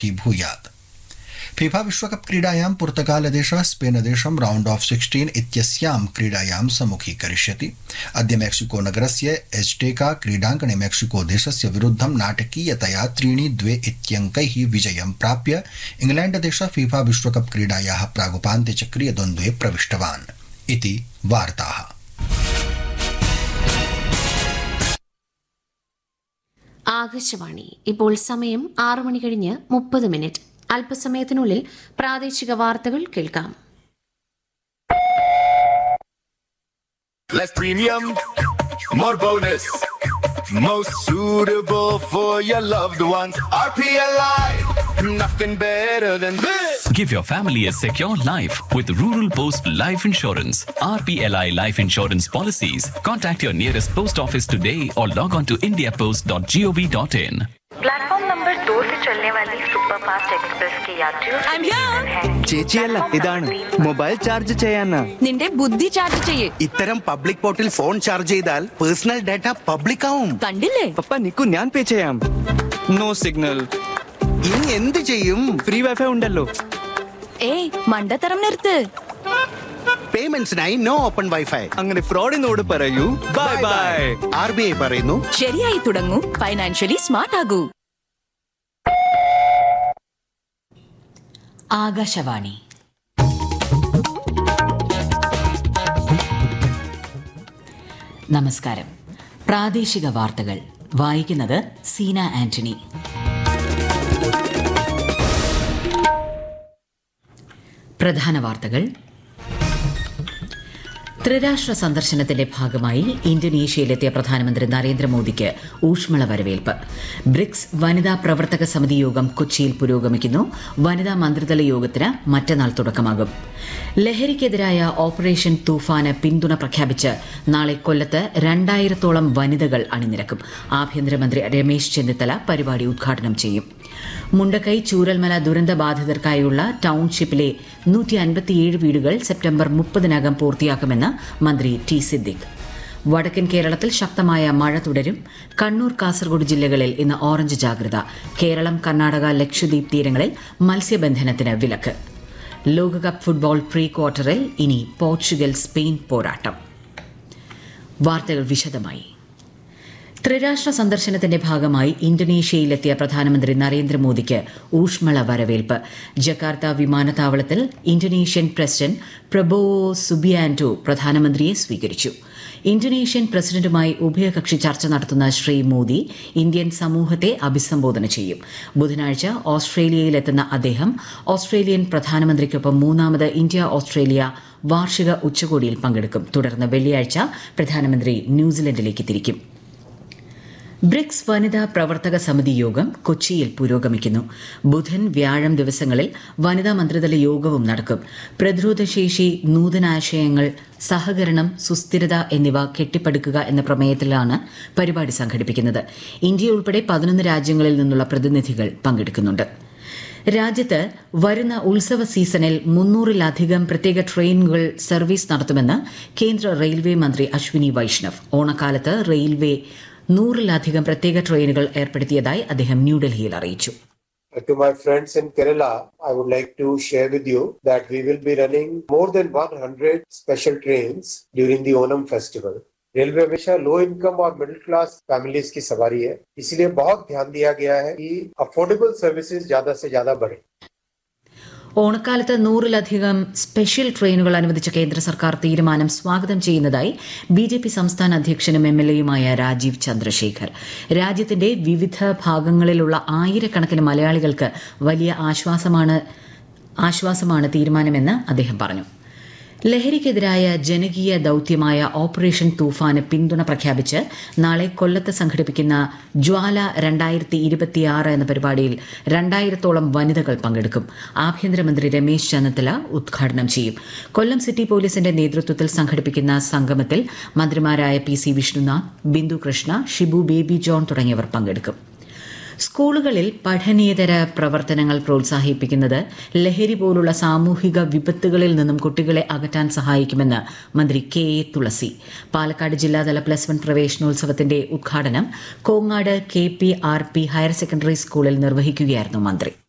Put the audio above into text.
भूयात् फीफा विश्वकप क्रीडायां पुर्तगालदेशः स्पेनदेशं राउण्ड ऑफ सिक्सटीन् इत्यस्यां क्रीडायां सम्मुखीकरिष्यति अद्य मेक्सिको नगरस्य एस्टेका क्रीडाङ्गणे मेक्सिको देशस्य विरुद्धं नाटकीयतया त्रीणि द्वे इत्यङ्कैः विजयं प्राप्य इंग्लैण्डदेशः फीफा विश्वकप क्रीडायाः प्रागुपान्त्यचक्रीय द्वन्द्वे प्रविष्टवान् इति वार्ताः ആകാശവാണി ഇപ്പോൾ സമയം ആറു മണി കഴിഞ്ഞ് മുപ്പത് മിനിറ്റ് അല്പസമയത്തിനുള്ളിൽ പ്രാദേശിക വാർത്തകൾ കേൾക്കാം Less premium, more bonus. Most suitable for your loved ones. RPLI, nothing better than this. Give your family a secure life with Rural Post Life Insurance. RPLI Life Insurance policies. Contact your nearest post office today or log on to indiapost.gov.in. Platform number दो से चलने वाली superfast express के यात्रियों से निवेदन है ചേച്ചിയല്ല ഇതാണ് മൊബൈൽ ചാർജ് ചെയ്യാനാ നിന്റെ ബുദ്ധി ചാർജ് ചെയ്യേ ഇത്തരം പബ്ലിക് പോർട്ടിൽ ഫോൺ ചാർജ് ചെയ്താൽ പേഴ്സണൽ ഡാറ്റ പബ്ലിക് ആവും കണ്ടില്ലേ പപ്പ നിക്കു ഞാൻ പേ ചെയ്യാം നോ സിഗ്നൽ ഇനി എന്ത് ചെയ്യും ഫ്രീ വൈഫൈ ഉണ്ടല്ലോ ഏയ് മണ്ടത്തരം നിർത്ത് പേയ്മെന്റ്സിനായി നോ ഓപ്പൺ വൈഫൈ അങ്ങനെ ഫ്രോഡിനോട് പറയൂ bye bye R B I പറയുന്നു ശരിയായി തുടങ്ങൂ ഫൈനാൻഷ്യലി സ്മാർട്ട് ആകൂ ആകാശവാണി നമസ്കാരം പ്രാദേശിക വാർത്തകൾ വായിക്കുന്നത് സീന ആന്റണി പ്രധാന വാർത്തകൾ ത്രിരാഷ്ട്ര സന്ദർശനത്തിന്റെ ഭാഗമായി ഇന്തോനേഷ്യയിലെത്തിയ പ്രധാനമന്ത്രി നരേന്ദ്രമോദിക്ക് ഊഷ്മള വരവേൽപ്പ് ബ്രിക്സ് വനിതാ പ്രവർത്തക സമിതി യോഗം കൊച്ചിയിൽ പുരോഗമിക്കുന്നു വനിതാ മന്ത്രിതല യോഗത്തിന് മറ്റന്നാൾ തുടക്കമാകും ലഹരിക്കെതിരായ ഓപ്പറേഷൻ തൂഫാന് പിന്തുണ പ്രഖ്യാപിച്ച് നാളെ കൊല്ലത്ത് രണ്ടായിരത്തോളം വനിതകൾ അണിനിരക്കും ആഭ്യന്തരമന്ത്രി രമേശ് ചെന്നിത്തല പരിപാടി ഉദ്ഘാടനം ചെയ്യും മുണ്ടക്കൈ ചൂരൽമല ദുരന്ത ബാധിതർക്കായുള്ള ടൌൺഷിപ്പിലെ നൂറ്റി അൻപത്തിയേഴ് വീടുകൾ സെപ്റ്റംബർ മുപ്പതിനകം പൂർത്തിയാക്കുമെന്ന് മന്ത്രി ടി സിദ്ദിഖ് വടക്കൻ കേരളത്തിൽ ശക്തമായ മഴ തുടരും കണ്ണൂർ കാസർഗോഡ് ജില്ലകളിൽ ഇന്ന് ഓറഞ്ച് ജാഗ്രത കേരളം കർണാടക ലക്ഷദ്വീപ് തീരങ്ങളിൽ മത്സ്യബന്ധനത്തിന് വിലക്ക് ലോകകപ്പ് ഫുട്ബോൾ പ്രീ ക്വാർട്ടറിൽ ഇനി പോർച്ചുഗൽ സ്പെയിൻ പോരാട്ടം വാർത്തകൾ വിശദമായി ത്രിരാഷ്ട്ര സന്ദർശനത്തിന്റെ ഭാഗമായി ഇന്തോനേഷ്യയിലെത്തിയ പ്രധാനമന്ത്രി നരേന്ദ്രമോദിക്ക് ഊഷ്മള വരവേൽപ്പ് ജക്കാർത്ത വിമാനത്താവളത്തിൽ ഇന്തോനേഷ്യൻ പ്രസിഡന്റ് പ്രബോവോ സുബിയാൻഡോ പ്രധാനമന്ത്രിയെ സ്വീകരിച്ചു ഇന്തോനേഷ്യൻ പ്രസിഡന്റുമായി ഉഭയകക്ഷി ചർച്ച നടത്തുന്ന ശ്രീ മോദി ഇന്ത്യൻ സമൂഹത്തെ അഭിസംബോധന ചെയ്യും ബുധനാഴ്ച ഓസ്ട്രേലിയയിലെത്തുന്ന അദ്ദേഹം ഓസ്ട്രേലിയൻ പ്രധാനമന്ത്രിക്കൊപ്പം മൂന്നാമത് ഇന്ത്യ ഓസ്ട്രേലിയ വാർഷിക ഉച്ചകോടിയിൽ പങ്കെടുക്കും തുടർന്ന് വെള്ളിയാഴ്ച പ്രധാനമന്ത്രി ന്യൂസിലൻഡിലേക്ക് തിരിക്കും ബ്രിക്സ് വനിതാ പ്രവർത്തക സമിതി യോഗം കൊച്ചിയിൽ പുരോഗമിക്കുന്നു ബുധൻ വ്യാഴം ദിവസങ്ങളിൽ വനിതാ മന്ത്രിതല യോഗവും നടക്കും പ്രതിരോധശേഷി നൂതനാശയങ്ങൾ സഹകരണം സുസ്ഥിരത എന്നിവ കെട്ടിപ്പടുക്കുക എന്ന പ്രമേയത്തിലാണ് പരിപാടി സംഘടിപ്പിക്കുന്നത് ഇന്ത്യ ഉൾപ്പെടെ പതിനൊന്ന് രാജ്യങ്ങളിൽ നിന്നുള്ള പ്രതിനിധികൾ പങ്കെടുക്കുന്നുണ്ട് രാജ്യത്ത് വരുന്ന ഉത്സവ സീസണിൽ മുന്നൂറിലധികം പ്രത്യേക ട്രെയിനുകൾ സർവീസ് നടത്തുമെന്ന് കേന്ദ്ര റെയിൽവേ മന്ത്രി അശ്വിനി വൈഷ്ണവ് ഓണക്കാലത്ത് റെയിൽവേ നൂറിലധികം പ്രത്യേക ട്രെയിനുകൾ ഏർപ്പെടുത്തിയതായി അദ്ദേഹം ന്യൂഡൽഹിയിൽ അറിയിച്ചു To my friends in Kerala, I would like to share with you that we will be running more than 100 special trains during the Onam festival. Railway हमेशा लो इनकम और मिडिल क्लास फैमिलीज की सवारी है इसलिए बहुत ध्यान दिया गया है कि अफोर्डेबल सर्विसेज ज्यादा से ज्यादा बढ़े ഓണക്കാലത്ത് നൂറിലധികം സ്പെഷ്യൽ ട്രെയിനുകൾ അനുവദിച്ച കേന്ദ്ര സർക്കാർ തീരുമാനം സ്വാഗതം ചെയ്യുന്നതായി ബി ജെ പി സംസ്ഥാന അധ്യക്ഷനും എം എൽ എയുമായ രാജീവ് ചന്ദ്രശേഖർ രാജ്യത്തിന്റെ വിവിധ ഭാഗങ്ങളിലുള്ള ആയിരക്കണക്കിന് മലയാളികൾക്ക് വലിയ ആശ്വാസമാണ് ആശ്വാസമാണ് തീരുമാനമെന്ന് അദ്ദേഹം പറഞ്ഞു ലഹരിക്കെതിരായ ജനകീയ ദൌത്യമായ ഓപ്പറേഷൻ തൂഫാന് പിന്തുണ പ്രഖ്യാപിച്ച് നാളെ കൊല്ലത്ത് സംഘടിപ്പിക്കുന്ന ജ്വാല രണ്ടായിരത്തി ഇരുപത്തിയാറ് എന്ന പരിപാടിയിൽ രണ്ടായിരത്തോളം വനിതകൾ പങ്കെടുക്കും ആഭ്യന്തരമന്ത്രി രമേശ് ചെന്നിത്തല ഉദ്ഘാടനം ചെയ്യും കൊല്ലം സിറ്റി പോലീസിന്റെ നേതൃത്വത്തിൽ സംഘടിപ്പിക്കുന്ന സംഗമത്തിൽ മന്ത്രിമാരായ P C Vishnunath Bindu Krishna Shibu Baby John തുടങ്ങിയവർ പങ്കെടുക്കും സ്കൂളുകളിൽ പഠനേതര പ്രവർത്തനങ്ങൾ പ്രോത്സാഹിപ്പിക്കുന്നത് ലഹരി പോലുള്ള സാമൂഹിക വിപത്തുകളിൽ നിന്നും കുട്ടികളെ അകറ്റാൻ സഹായിക്കുമെന്ന് മന്ത്രി കെ എ തുളസി പാലക്കാട് ജില്ലാതല പ്ലസ് വൺ പ്രവേശനോത്സവത്തിന്റെ ഉദ്ഘാടനം Kongad K P R P higher secondary സ്കൂളിൽ നിർവഹിക്കുകയായിരുന്നു മന്ത്രി